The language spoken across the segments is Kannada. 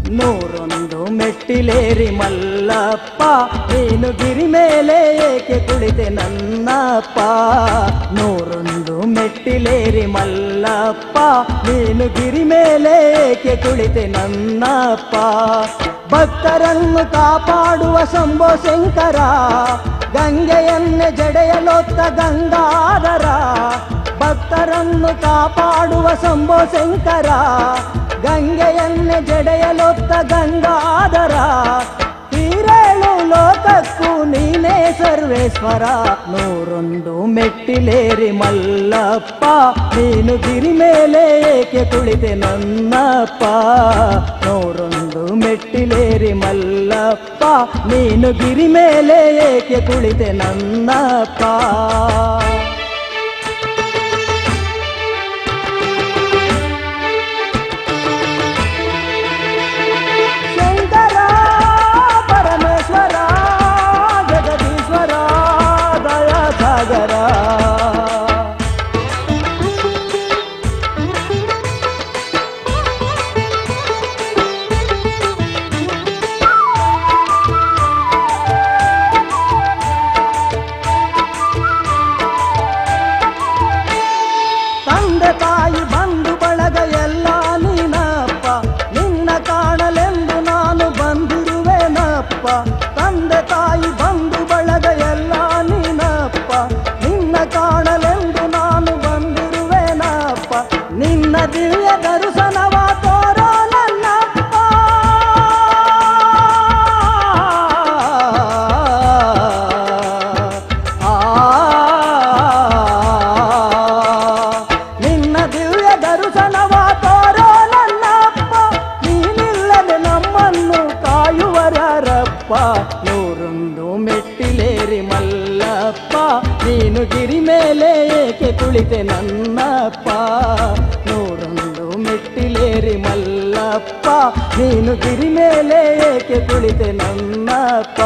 ನೂರೊಂದು ಮೆಟ್ಟಿಲೇರಿ ಮಲ್ಲಪ್ಪ ನೀನು ಗಿರಿ ಮೇಲೆ ಏಕೆ ಕುಳಿತೆ ನನ್ನಪ್ಪ ನೂರೊಂದು ಮೆಟ್ಟಿಲೇರಿ ಮಲ್ಲಪ್ಪ ನೀನು ಗಿರಿ ಮೇಲೆ ಏಕೆ ಕುಳಿತೆ ನನ್ನಪ್ಪ ಭಕ್ತರನ್ನು ಕಾಪಾಡುವ ಶಂಭೋ ಶಂಕರ ಗಂಗೆಯನ್ನೇ ಜಡೆಯಲೊತ್ತ ಗಂಗಾಧರ ಭಕ್ತರನ್ನು ಕಾಪಾಡುವ ಶಂಭೋ ಶಂಕರ ಗಂಗೆಯನ್ನೇ ಜಡೆಯಲೊತ್ತ ಗಂಗಾಧರ ತೀರೇಳು ಲೋಕಕ್ಕೂ ನೀನೇ ಸರ್ವೇಶ್ವರ ನೂರೊಂದು ಮೆಟ್ಟಿಲೇರಿ ಮಲ್ಲಪ್ಪ ನೀನು ಗಿರಿ ಮೇಲೆ ಏಕೆ ಕುಳಿತೆ ನನ್ನಪ್ಪ ನೂರೊಂದು ಮೆಟ್ಟಿಲೇರಿ ಮಲ್ಲಪ್ಪ ನೀನು ಗಿರಿ ಮೇಲೆ ಏಕೆ ಕುಳಿತೆ ನನ್ನಪ್ಪ ಶಂಕರ ಪರಮೇಶ್ವರ ಜಗದೀಶ್ವರ ದಯಾಸಾಗರ ತಂದೆ ತಾಯಿ ಬಂಧು ಬಳಗ ಎಲ್ಲ ನೀನಪ್ಪ ನಿನ್ನ ಕಾಣಲೆಂದು ನಾನು ಬಂದಿರುವೆನಪ್ಪ ತಂದೆ ತಾಯಿ ಬಂಧು ಬಳಗ ಎಲ್ಲ ನೀನಪ್ಪ ನಿನ್ನ ಕಾಣಲೆಂದು ನಾನು ಬಂದಿರುವೆನಪ್ಪ ನಿನ್ನ ದಿವ್ಯ ದರ್ಶನವ ತೋರೋ ನನ್ನಪ್ಪ ಆ ನಿನ್ನ ದಿವ್ಯ ದರ್ಶನವ ತೋರೋ ನನ್ನಪ್ಪ ನೀನಿಲ್ಲದೆ ನಮ್ಮನ್ನು ಕಾಯುವರಪ್ಪ ನೂರೊಂದು ಮೆಟ್ಟಿಲೇರಿ ಮಲ್ಲಪ್ಪ ನೀನು ಗಿರಿ ಮೇಲೆ ಏಕೆ ಕುಳಿತೆ ನನ್ನಪ್ಪ ನೂರೊಂದು ಮೆಟ್ಟಿಲೇರಿ ಮಲ್ಲಪ್ಪ ನೀನು ಗಿರಿ ಮೇಲೆ ಏಕೆ ಕುಳಿತೆ ನನ್ನಪ್ಪ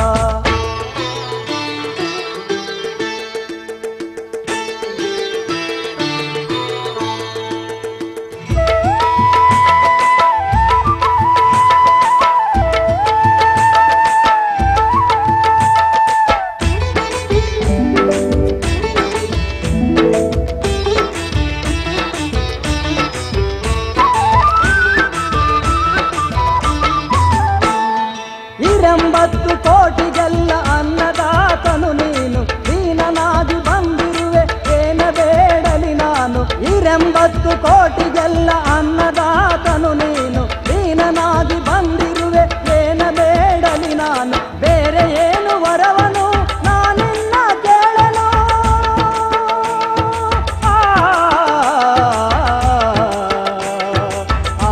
ಇರಂಬತ್ತು ಕೋಟಿಗೆಲ್ಲ ಅನ್ನದಾತನು ನೀನು ದೀನನಾಗಿ ಬಂದಿರುವೆ ಏನ ಬೇಡಲಿ ನಾನು ಇರಂಬತ್ತು ಕೋಟಿಗೆಲ್ಲ ಅನ್ನದಾತನು ನೀನು ದೀನನಾಗಿ ಬಂದಿರುವೆ ಏನ ಬೇಡಲಿ ನಾನು ಬೇರೆ ಏನು ವರವನು ನಾನಿನ್ನ ಕೇಳನು ಆ,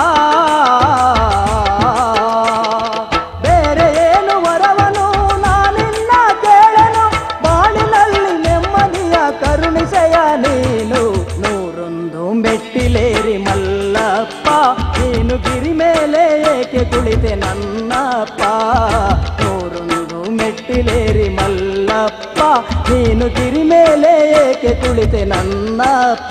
ಬೇರೆ ಏನು ವರವನು ನಾನಿನ್ನ ಕೇಳನು ಬಾಳಿನಲ್ಲಿ ನೆಮ್ಮದಿಯ ಕರುಣಿಸೆಯ ನೀನು ನೂರೊಂದು ಮೆಟ್ಟಿಲೇರಿ ಮಲ್ಲಪ್ಪ ನೀನು ಗಿರಿ ಮೇಲೆ ಏಕೆ ಕುಳಿತೆ ನನ್ನಪ್ಪ ನೂರೊಂದು ಮೆಟ್ಟಿಲೇರಿ ಮಲ್ಲಪ್ಪ ನೀನು ಗಿರಿ ಮೇಲೆ ಏಕೆ ಕುಳಿತೆ ನನ್ನಪ್ಪ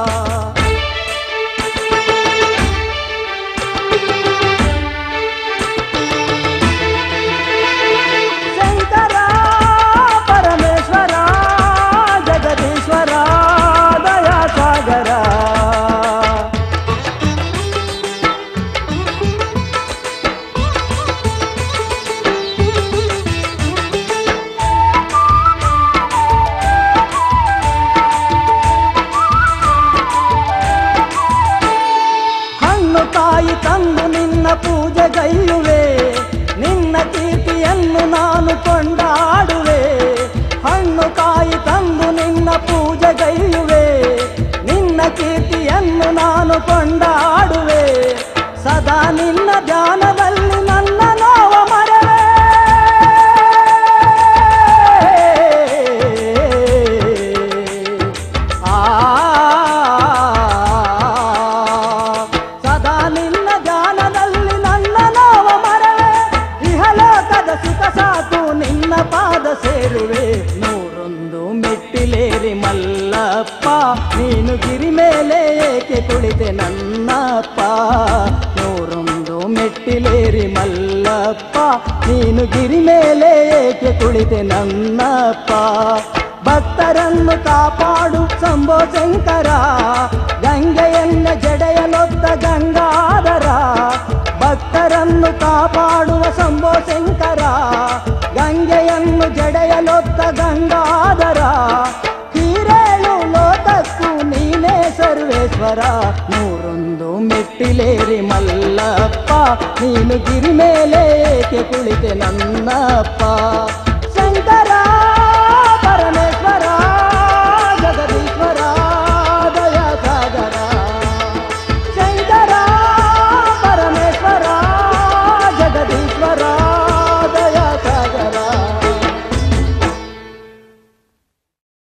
ಶಂಕರ ಪರಮೇಶ್ವರ ಜಗದೀಶ್ವರ ದಯಾಸಾಗರ ಹಣ್ಣು ತಾಯಿ ತಂದು ನಿನ್ನ ಪೂಜೆಗೈಯುವೆ ನಿನ್ನ ಕೀರ್ತಿಯನ್ನು ನಾನು ಕೊಂಡಾಡುವೆ ಹಣ್ಣು ತಾಯಿ ತಂದು ನಿನ್ನ ಪೂಜೆಗೈಯುವೆ ನಿನ್ನ ಕೀರ್ತಿಯನ್ನು ನಾನು ಕೊಂಡಾಡುವೆ ಸದಾ ನಿನ್ನ ಧ್ಯಾನದಲ್ಲಿ ನನ್ನ ನೋವ ಮರವೇ ಆ ಸದಾ ನಿನ್ನ ಧ್ಯಾನದಲ್ಲಿ ನನ್ನ ನೋವ ಮರವೇ ಇಹಲೋಕದ ಸುಖ ಸಾಕು ನಿನ್ನ ಪಾದ ಸೇರುವೆ ನೂರೊಂದು ಮೆಟ್ಟಿಲೇರಿ ಮಲ್ಲಪ್ಪ ನೀನು ಗಿರಿ ಮೇಲೆ ಏಕೆ ಕುಳಿತೆ ನನ್ನಪ್ಪ ನೂರೊಂದು ಮೆಟ್ಟಿ ಮೆಟ್ಟಿಲೇರಿ ಮಲ್ಲಪ್ಪ ನೀನು ಗಿರಿ ಮೇಲೆ ಏಕೆ ಕುಳಿತೆ ನನ್ನಪ್ಪ ಭಕ್ತರನ್ನು ಕಾಪಾಡು ಸಂಭೋ ಶಂಕರ ಗಂಗೆಯನ್ನ ಜಡೆಯಲೊತ್ತ ಗಂಗಾಧರ ಭಕ್ತರನ್ನು ಕಾಪಾಡುವ ಸಂಭೋ ಶಂಕರ ಗಂಗೆಯನ್ನು ಜಡೆಯಲೊತ್ತ ಗಂಗಾಧರ ಹೀರೇಳು ಲೋಕಕ್ಕೂ ನೀನೇ ಸರ್ವೇಶ್ವರ ನೂರೊಂದು ಮೆಟ್ಟಿಲೇರಿ ಮಲ್ಲಪ್ಪ ನೀನು ಗಿರಿ ಮೇಲೆ ಏಕೆ ಕುಳಿತೆ ನನ್ನಪ್ಪ